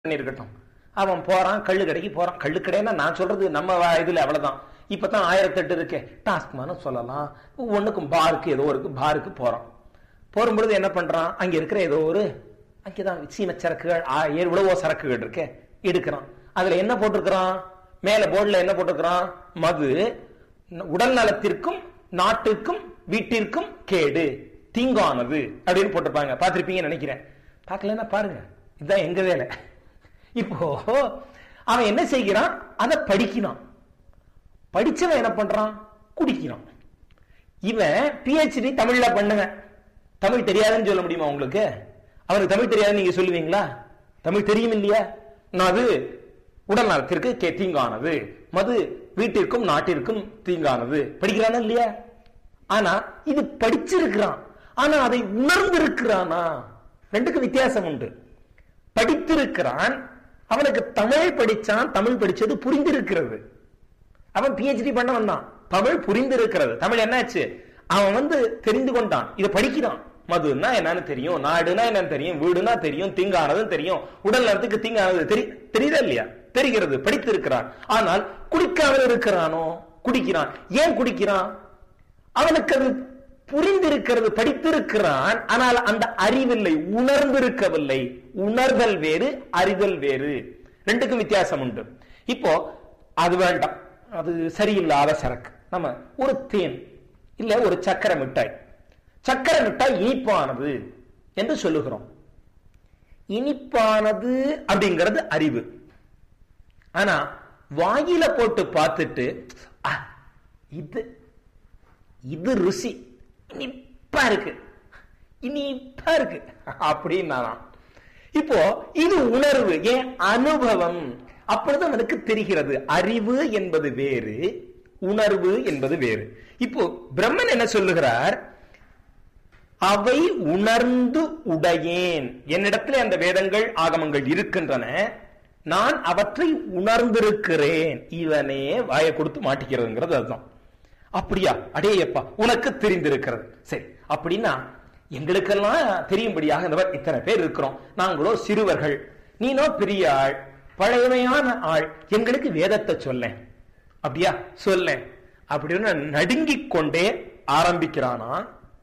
இருக்கட்டும் அவன் போறான் கள்ளு கடைக்கு போறான் கள்ளு கடைன்னா நான் சொல்றது நம்ம வ- இதுல அவ்வளவுதான் இப்பதான் ஆயிரத்தெட்டு இருக்கே டாஸ்க்மானும் சொல்லலாம் ஒண்ணுக்கும் பாருக்கு ஏதோ ஒரு பாருக்கு போறான் போகும்பொழுது என்ன பண்றான் அங்க இருக்கிற ஏதோ ஒரு அங்கேதான் சீம சரக்குகள் ஆ, எவ்வளவோ சரக்குகள் இருக்கே எடுக்கிறான் அதுல என்ன போட்டிருக்கிறான் மேல போர்டுல என்ன போட்டிருக்கிறான் மது உடல் நலத்திற்கும் நாட்டுக்கும் வீட்டிற்கும் கேடு தீங்கானது அப்படின்னு போட்டிருப்பாங்க பார்த்திருப்பீங்கன்னு நினைக்கிறேன் பார்க்கலன்னா பாருங்க இதுதான் எங்க வேலை இப்போ அவன் என்ன செய்கிறான் அதை படிக்கிறான் படிச்சவன் என்ன பண்றான் குடிக்கிறான் இவன் பிஹெச்டி தமிழ்ல பண்ணுங்க தமிழ் தெரியாதுன்னு சொல்ல முடியுமா உங்களுக்கு அவனுக்கு தமிழ் தெரியாதுன்னு நீங்க சொல்லுவீங்களா தமிழ் தெரியும் இல்லையா நான் அது உடல் நலத்திற்கு கே- தீங்கானது மது வீட்டிற்கும் நாட்டிற்கும் தீங்கானது படிக்கிறானா இல்லையா ஆனா இது படிச்சிருக்கிறான் ஆனா அதை உணர்ந்திருக்கிறானா ரெண்டுக்கு வித்தியாசம் உண்டு படித்திருக்கிறான் அவனுக்கு தமிழ் படிச்சான் தமிழ் படிச்சது புரிந்திருக்கிறது அவன் பிஹெச்டி பண்ண வந்தான் தமிழ் புரிந்திருக்கிறது தமிழ் என்னாச்சு அவன் வந்து தெரிந்து கொண்டான் இதை படிக்கிறான் மதுன்னா என்னன்னு தெரியும் நாடுனா என்னன்னு தெரியும் வீடுனா தெரியும் தீங்கானதும் தெரியும் உடல் நலத்துக்கு தீங்கானது தெரி தெரியுதா இல்லையா தெரிகிறது படித்திருக்கிறான் ஆனால் குடிக்காமல் இருக்கிறானோ குடிக்கிறான் ஏன் குடிக்கிறான் அவனுக்கு அது புரிந்திருக்கிறது படித்திருக்கிறான் ஆனால் அந்த அறிவில்லை உணர்ந்திருக்கவில்லை உணர்தல் வேறு அறிதல் வேறு ரெண்டுக்கும் வித்தியாசம் உண்டு இப்போ அது வேண்டாம் அது சரியில்லாத சரக்கு நம்ம ஒரு தேன் இல்ல ஒரு சக்கரை மிட்டாய் சக்கரை மிட்டாய் இனிப்பானது என்று சொல்லுகிறோம் இனிப்பானது அப்படிங்கிறது அறிவு ஆனா வாயில போட்டு பார்த்துட்டு "ஆ, இது இது ருசி இனிப்பா இருக்கு இனிப்பா இருக்கு அப்படின்னு இப்போ இது உணர்வு ஏன் அனுபவம் அப்பொழுது அவனுக்கு தெரிகிறது அறிவு என்பது வேறு உணர்வு என்பது வேறு இப்போ பிரம்மன் என்ன சொல்லுகிறார் அவை உணர்ந்து உடையேன் என்னிடத்தில் அந்த வேதங்கள் ஆகமங்கள் இருக்கின்றன நான் அவற்றை உணர்ந்திருக்கிறேன் இவனே வாயை கொடுத்து மாட்டிக்கிறதுங்கிறது அதுதான் அப்படியா அடேயப்பா உனக்கு தெரிந்திருக்கிறது சரி அப்படின்னா எங்களுக்கெல்லாம் தெரியும்படியாக இந்த மாதிரி இத்தனை பேர் இருக்கிறோம் நாங்களோ சிறுவர்கள் நீனோ பெரிய ஆள் பழையமையான ஆள் எங்களுக்கு வேதத்தை சொல்லேன் அப்படியா சொல்லேன் அப்படின்னு நடுங்கிக் கொண்டே ஆரம்பிக்கிறானா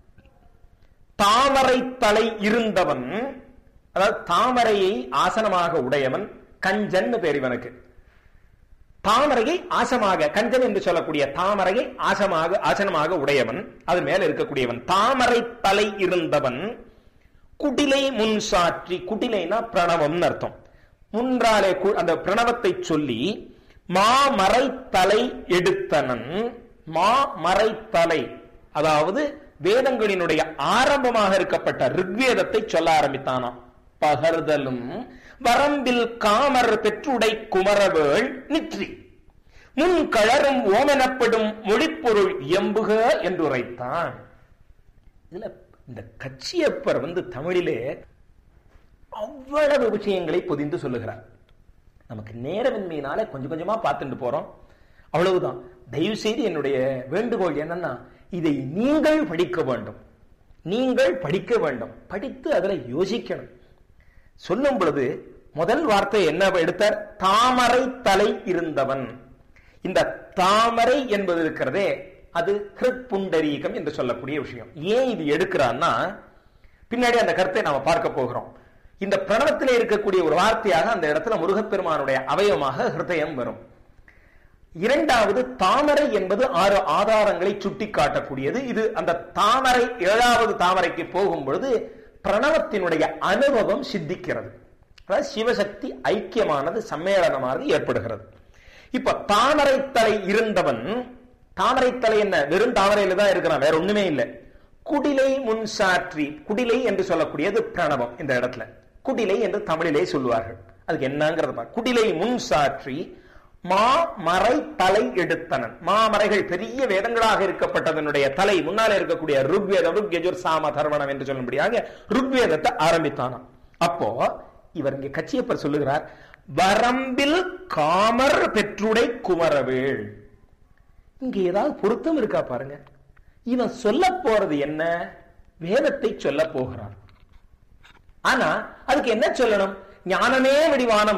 தாமரை தலை இருந்தவன் அதாவது தாமரையை ஆசனமாக உடையவன் கஞ்சன் பேர் இவனுக்கு தாமரையை ஆசமாக கஞ்சன் என்று சொல்லக்கூடிய தாமரையை ஆசமாக ஆசனமாக உடையவன் அது மேல இருக்கக்கூடியவன் தாமரை தலை இருந்தவன் குடிலை முன் சாற்றி குடிலைனா பிரணவம்னு அர்த்தம் முன்றாலே கு- அந்த பிரணவத்தை சொல்லி மாமறை தலை எடுத்தனன் மாமறை தலை அதாவது வேதங்களினுடைய ஆரம்பமாக இருக்கப்பட்ட ரிக்வேதத்தை சொல்ல ஆரம்பித்தானாம் பகர்தலும் வரம்பில் காமர் பெற்றுடை குமரவேள் நிற்றி முன் கழரும் ஓமெனப்படும் மொழிப்பொருள் எம்புக என்று உரைத்தான் இதுல இந்த கச்சியப்பர் வந்து தமிழிலே அவ்வளவு விஷயங்களை பொதிந்து சொல்லுகிறார் நமக்கு நேரமின்மையினால கொஞ்சம் கொஞ்சமா பார்த்துட்டு போறோம் அவ்வளவுதான் தயவு செய்து என்னுடைய வேண்டுகோள் என்னன்னா இதை நீங்கள் படிக்க வேண்டும் நீங்கள் படிக்க வேண்டும் படித்து அதுல யோசிக்கணும் சொல்லும் பொழுது முதல் வார்த்தை என்ன எடுத்தார் தாமரை தலை இருந்தவன் இந்த தாமரை என்பது இருக்கிறதே அது ஹிருத்புண்டரீகம் என்று சொல்லக்கூடிய விஷயம் ஏன் இது எடுக்கிறான்னா பின்னாடி அந்த கருத்தை நாம பார்க்க போகிறோம் இந்த பிரணவத்திலே இருக்கக்கூடிய ஒரு வார்த்தையாக அந்த இடத்துல முருகப்பெருமானுடைய அவயவமாக ஹிருதயம் வரும் இரண்டாவது தாமரை என்பது ஆறு ஆதாரங்களை சுட்டி காட்டக்கூடியது இது அந்த தாமரை ஏழாவது தாமரைக்கு போகும் பொழுது பிரணவத்தினுடைய அனுபவம் சித்திக்கிறது அதாவது சிவசக்தி ஐக்கியமானது சம்மேளனமானது ஏற்படுகிறது இப்ப தாமரை தலை இருந்தவன் தாமரை தலை என்ன வெறும் தாமரையில தான் இருக்கிறான் வேற ஒண்ணுமே இல்லை குடிலை முன் சாற்றி குடிலை என்று சொல்லக்கூடியது பிரணவம் இந்த இடத்துல குடிலை என்று தமிழிலே சொல்லுவார்கள் அதுக்கு என்னங்கிறத பாரு. குடிலை முன் சாற்றி மாமறை தலை எடுத்தனன் மாமறைகள் பெரிய வேதங்களாக இருக்கப்பட்டதனுடைய தலை முன்னாலே இருக்கக்கூடிய ருக்வேதம் ருக்யஜுர் சாம தர்வணம் என்று சொல்லும்படியாக ருக்வேதத்தை ஆரம்பித்தானாம் அப்போ இவர் இங்கே கச்சியப்பர் சொல்லுகிறார் வரம்பில் காமர் பெற்றுடை குமரவேள் இங்க ஏதாவது பொருத்தம் இருக்கா பாருங்க இவன் சொல்ல போறது என்ன வேதத்தை சொல்ல போகிறான் ஆனா அதுக்கு என்ன சொல்லணும் ஞானமே வடிவான